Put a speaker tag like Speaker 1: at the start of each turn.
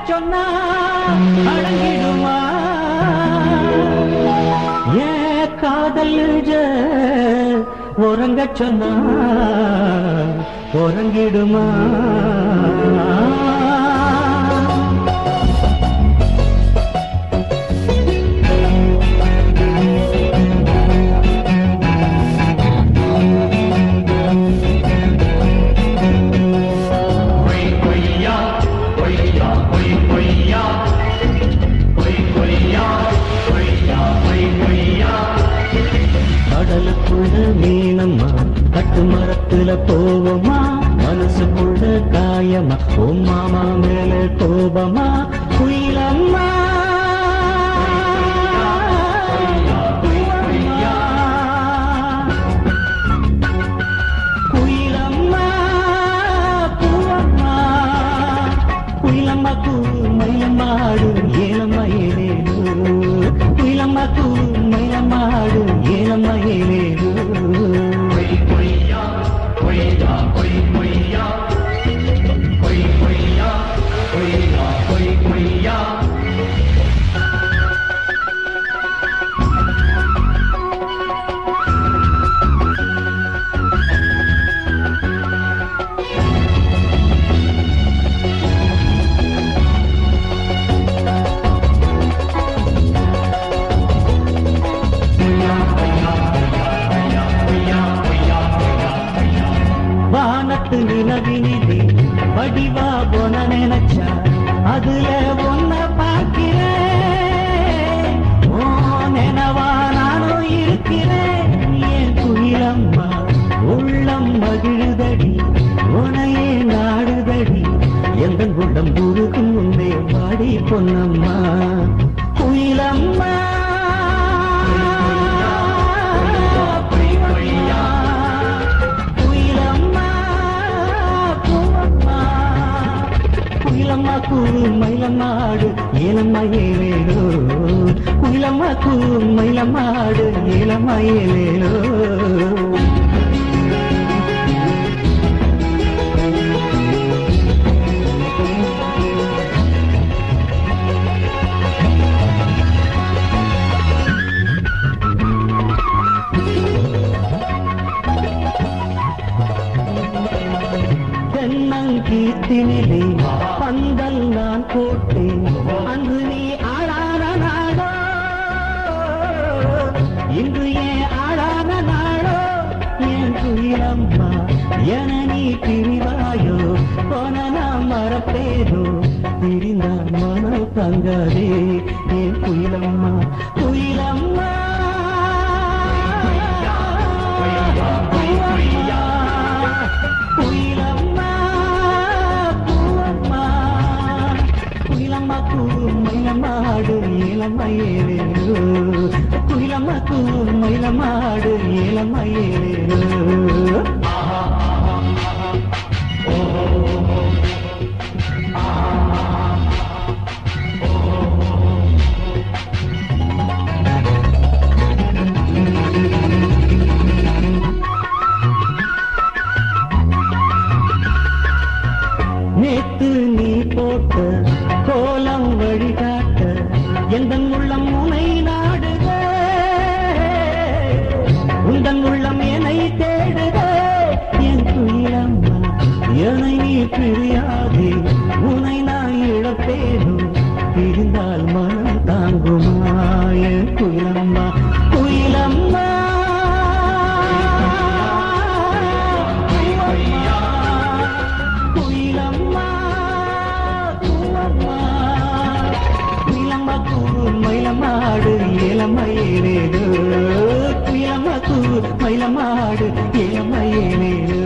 Speaker 1: சொன்னா அடங்கிடுமா ஏன் காதல் நெஞ்ச உறங்க சொன்னா உறங்கிடுமா கடலுக்குள்ள மீனம்மா கட்டு மரத்துல போவோமா மனசுக்குள்ள காயமா ஓ மாமா மேல கோபமா குயிலம்மா குயிலம்மா பூவம்மா குயிலம்மா கூ மயிலம்மாடு ஏலம்மா ஏலேலு குயிலம்மா கூ மயிலம்மாடு ஏலம்மா ஏலேலு வானத்து நிலவினிலே வடிவா போன நினைச்சா அதுல ஒன்ன பார்க்கிறேன் ஓ நினவா நானும் இருக்கிறேன் என் குயிலம்மா உள்ளம் மகிழுதடி உனையே நாடுதடி எந்த உள்ளம் உருகும் முன்னே பாடி பொன்னம்மா குயிலம்மா குயிலம்மா பூவம்மா குயிலம்மா கூறு மயிலம்மாடு ஏலம்மா ஏலேலோ குயிலம்மா கூறு மயிலம்மாடு ஏலம்மா ஏலேலோ தென்னங்கீத்தினிலே பந்தல் நான் போட்டேன் அன்று நீ ஆளான நாடோ இன்று ஏன் ஆளான நாடோ என் குயிலம்மா என நீ பிரிவாயோ போன நாம் மறப்பேதோ பிரிந்தால் மனம் தங்காதே என் குயிலம்மா குயிலம்மா குயிலம்மா பூவம்மா குயிலம்மா கூ மயிலம்மாடு ஏலம்மா ஏலேலோ குயிலம்மா கூ மயிலம்மாடு ஏலம்மா ஏலேலோ நேத்து நீ போட்ட கோலம் வழிகாட்ட எந்த உள்ளம் உனை நாடுக உந்தன் உள்ளம் என்னை தேடுக என் துயிலம்மா என்னை நீ பிரியாதே உனை நான் இழப்பேனோ பிரிந்தால் மனம் தாங்குமா என் குயிலம்மா குயிலம்மா குயிலம்மா பூவம்மா குயிலம்மா கூ மயிலம்மாடு ஏலம்மா ஏலேலோ குயிலம்மா கூ மயிலம்மாடு ஏலம்மா ஏலேலோ